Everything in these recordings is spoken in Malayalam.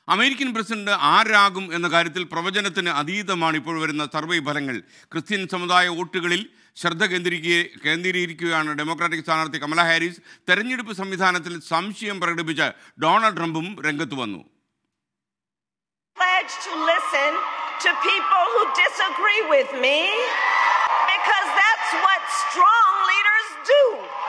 അമേരിക്കൻ പ്രസിഡന്റ് ആരാകും എന്ന കാര്യത്തിൽ പ്രവചനത്തിന് അതീതമാണ് ഇപ്പോൾ വരുന്ന സർവേ ഫലങ്ങൾ ക്രിസ്ത്യൻ സമുദായ വോട്ടുകളിൽ ശ്രദ്ധ കേന്ദ്രീകരിക്കുക കേന്ദ്രീകരിക്കുകയാണ് ഡെമോക്രാറ്റിക് സ്ഥാനാർത്ഥി കമല ഹാരിസ് തെരഞ്ഞെടുപ്പ് സംവിധാനത്തിൽ സംശയം പ്രകടിപ്പിച്ച് ഡൊണാൾഡ് ട്രംപും രംഗത്ത് വന്നു pledge to listen to people who disagree with me because that's what strong leaders do.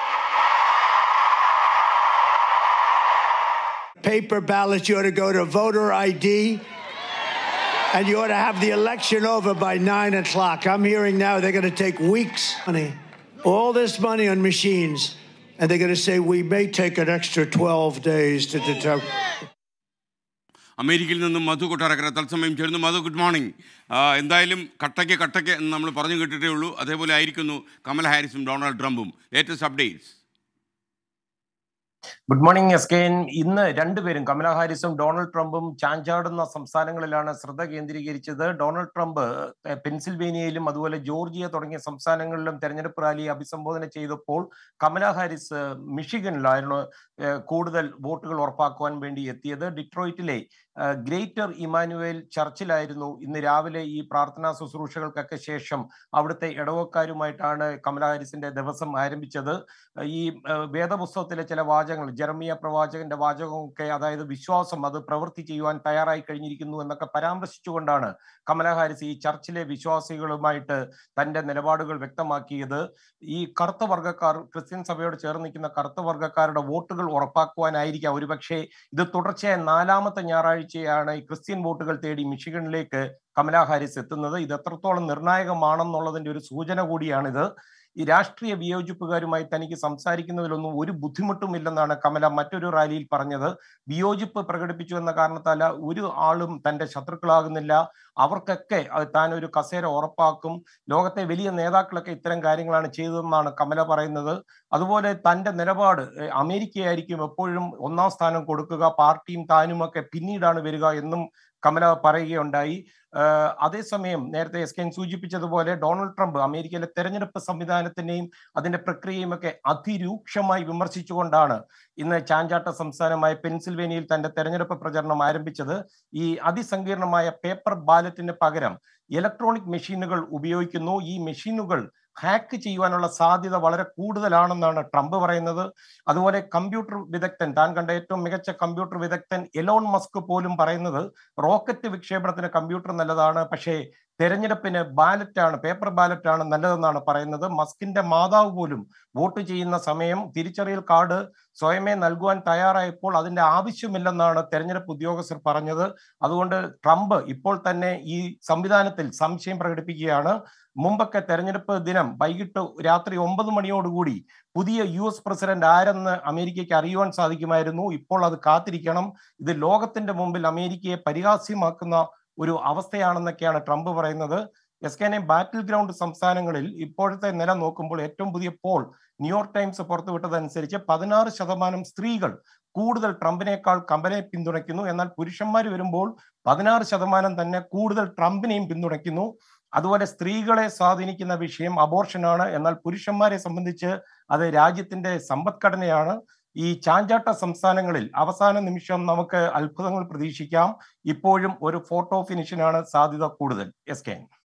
paper ballots, you ought to go to voter ID, and you ought to have the election over by nine o'clock. I'm hearing now they're going to take weeks, money, all this money on machines, and they're going to say we may take an extra 12 days to determine. അമേരിക്കയിൽ നിന്നും മധു കൊട്ടാരക്കര തത്സമയം ചേരുന്നു മധു ഗുഡ് മോർണിംഗ് എന്തായാലും കട്ടയ്ക്ക് കട്ടയ്ക്ക് എന്ന് നമ്മൾ പറഞ്ഞു കേട്ടിട്ടേ ഉള്ളൂ അതേപോലെ ആയിരിക്കുന്നു കമല ഹാരിസും ഡൊണാൾഡ് ട്രംപും latest updates good morning S K N ഇന്ന് രണ്ടുപേരും കമല ഹാരിസും ഡൊണാൾഡ് ട്രംപും ചാഞ്ചാടുന്ന സംസ്ഥാനങ്ങളിലാണ് ശ്രദ്ധ കേന്ദ്രീകരിച്ചത് ഡൊണാൾഡ് ട്രംപ് എഹ്, പെൻസിൽവേനിയയിലും അതുപോലെ ജോർജിയ തുടങ്ങിയ സംസ്ഥാനങ്ങളിലും തെരഞ്ഞെടുപ്പ് റാലിയെ അഭിസംബോധന ചെയ്തപ്പോൾ കമല ഹാരിസ് മിഷിഗനിലായിരുന്നു എഹ്, കൂടുതൽ വോട്ടുകൾ ഉറപ്പാക്കുവാൻ വേണ്ടി എത്തിയത് ഡിട്രോയിറ്റിലെ എഹ്, ഗ്രേറ്റർ ഇമാനുവേൽ ചർച്ചിലായിരുന്നു ഇന്ന് രാവിലെ ഈ പ്രാർത്ഥനാ ശുശ്രൂഷകൾക്കൊക്കെ ശേഷം അവിടുത്തെ ഇടവക്കാരുമായിട്ടാണ് കമല ഹാരിസിന്റെ ദിവസം ആരംഭിച്ചത് ഈ ഏഹ്, വേദപുസ്തകത്തിലെ ചില വാചകങ്ങൾ ജെറമിയ പ്രവാചകന്റെ വാചകമൊക്കെ അതായത് വിശ്വാസം അത് പ്രവൃത്തി ചെയ്യുവാൻ തയ്യാറായി കഴിഞ്ഞിരിക്കുന്നു എന്നൊക്കെ പരാമർശിച്ചുകൊണ്ടാണ് കമല ഹാരിസ് ഈ ചർച്ചിലെ വിശ്വാസികളുമായിട്ട് തന്റെ നിലപാടുകൾ വ്യക്തമാക്കിയത് ഈ കറുത്ത വർഗ്ഗക്കാർ ക്രിസ്ത്യൻ സഭയോട് ചേർന്ന് നിൽക്കുന്ന കറുത്ത വർഗ്ഗക്കാരുടെ വോട്ടുകൾ ഉറപ്പാക്കുവാനായിരിക്കാം ഒരുപക്ഷെ ഇത് തുടർച്ചയായ നാലാമത്തെ ഞായറാഴ്ചയാണ് ഈ ക്രിസ്ത്യൻ വോട്ടുകൾ തേടി മിഷിഗണിലേക്ക് കമലാ ഹാരിസ് എത്തുന്നത് ഇത് എത്രത്തോളം നിർണായകമാണെന്നുള്ളതിന്റെ ഒരു സൂചന കൂടിയാണിത് ഈ രാഷ്ട്രീയ വിയോജിപ്പുകാരുമായി തനിക്ക് സംസാരിക്കുന്നതിലൊന്നും ഒരു ബുദ്ധിമുട്ടുമില്ലെന്നാണ് കമല മറ്റൊരു റാലിയിൽ പറഞ്ഞത് വിയോജിപ്പ് പ്രകടിപ്പിച്ചു എന്ന കാരണത്താല ഒരു ആളും തന്റെ ശത്രുക്കളാകുന്നില്ല അവർക്കൊക്കെ അത് താൻ ഒരു കസേര ഉറപ്പാക്കും ലോകത്തെ വലിയ നേതാക്കളൊക്കെ ഇത്തരം കാര്യങ്ങളാണ് ചെയ്തതെന്നാണ് കമല പറയുന്നത് അതുപോലെ തന്റെ നിലപാട് ഏഹ്, അമേരിക്കയായിരിക്കും എപ്പോഴും ഒന്നാം സ്ഥാനം കൊടുക്കുക പാർട്ടിയും താനും ഒക്കെ പിന്നീടാണ് വരിക എന്നും കമല പറയുകയുണ്ടായി ആഹ് അതേസമയം നേരത്തെ എസ് കെ സൂചിപ്പിച്ചതുപോലെ ഡൊണാൾഡ് ട്രംപ് അമേരിക്കയിലെ തെരഞ്ഞെടുപ്പ് സംവിധാനത്തിനെയും അതിന്റെ പ്രക്രിയയും ഒക്കെ അതിരൂക്ഷമായി വിമർശിച്ചുകൊണ്ടാണ് ഇന്ന് ചാഞ്ചാട്ട സംസ്ഥാനമായ പെൻസിൽവേനിയയിൽ തന്റെ തെരഞ്ഞെടുപ്പ് പ്രചരണം ആരംഭിച്ചത് ഈ അതിസങ്കീർണമായ പേപ്പർ ബാലറ്റിന് പകരം ഇലക്ട്രോണിക് മെഷീനുകൾ ഉപയോഗിക്കുന്നു ഈ മെഷീനുകൾ ഹാക്ക് ചെയ്യുവാനുള്ള സാധ്യത വളരെ കൂടുതലാണെന്നാണ് ട്രംപ് പറയുന്നത് അതുപോലെ കമ്പ്യൂട്ടർ വിദഗ്ധൻ താൻ കണ്ട ഏറ്റവും മികച്ച കമ്പ്യൂട്ടർ വിദഗ്ധൻ എലോൺ മസ്ക് പോലും പറയുന്നത് റോക്കറ്റ് വിക്ഷേപണത്തിന് കമ്പ്യൂട്ടർ നല്ലതാണ് പക്ഷേ തെരഞ്ഞെടുപ്പിന് ബാലറ്റ് ആണ് പേപ്പർ ബാലറ്റ് ആണ് നല്ലതെന്നാണ് പറയുന്നത് മസ്കിന്റെ മാതാവ് പോലും വോട്ട് ചെയ്യുന്ന സമയം തിരിച്ചറിയൽ കാർഡ് സ്വയമേ നൽകുവാൻ തയ്യാറായപ്പോൾ അതിന്റെ ആവശ്യമില്ലെന്നാണ് തെരഞ്ഞെടുപ്പ് ഉദ്യോഗസ്ഥർ പറഞ്ഞത് അതുകൊണ്ട് ട്രംപ് ഇപ്പോൾ തന്നെ ഈ സംവിധാനത്തിൽ സംശയം പ്രകടിപ്പിക്കുകയാണ് മുമ്പൊക്കെ തെരഞ്ഞെടുപ്പ് ദിനം വൈകിട്ട് രാത്രി ഒമ്പത് മണിയോടുകൂടി പുതിയ യു എസ് പ്രസിഡന്റ് ആരെന്ന് അമേരിക്കയ്ക്ക് അറിയുവാൻ സാധിക്കുമായിരുന്നു ഇപ്പോൾ അത് കാത്തിരിക്കണം ഇത് ലോകത്തിന്റെ മുമ്പിൽ അമേരിക്കയെ പരിഹാസ്യമാക്കുന്ന ഒരു അവസ്ഥയാണെന്നൊക്കെയാണ് ട്രംപ് പറയുന്നത് എസ് കെ ബാറ്റിൽ ഗ്രൗണ്ട് സംസ്ഥാനങ്ങളിൽ ഇപ്പോഴത്തെ നില നോക്കുമ്പോൾ ഏറ്റവും പുതിയ പോൾ ന്യൂയോർക്ക് ടൈംസ് പുറത്തുവിട്ടതനുസരിച്ച് പതിനാറ് ശതമാനം സ്ത്രീകൾ കൂടുതൽ ട്രംപിനേക്കാൾ കമ്പനെ പിന്തുണയ്ക്കുന്നു എന്നാൽ പുരുഷന്മാർ വരുമ്പോൾ പതിനാറ് ശതമാനം തന്നെ കൂടുതൽ ട്രംപിനെയും പിന്തുണയ്ക്കുന്നു അതുപോലെ സ്ത്രീകളെ സ്വാധീനിക്കുന്ന വിഷയം അബോർഷനാണ് എന്നാൽ പുരുഷന്മാരെ സംബന്ധിച്ച് അത് രാജ്യത്തിന്റെ സമ്പദ്ഘടനയാണ് ഈ ചാഞ്ചാട്ട സംസ്ഥാനങ്ങളിൽ അവസാന നിമിഷം നമുക്ക് അത്ഭുതങ്ങൾ പ്രതീക്ഷിക്കാം ഇപ്പോഴും ഒരു ഫോട്ടോ ഫിനിഷിനാണ് സാധ്യത കൂടുതൽ എസ് കെ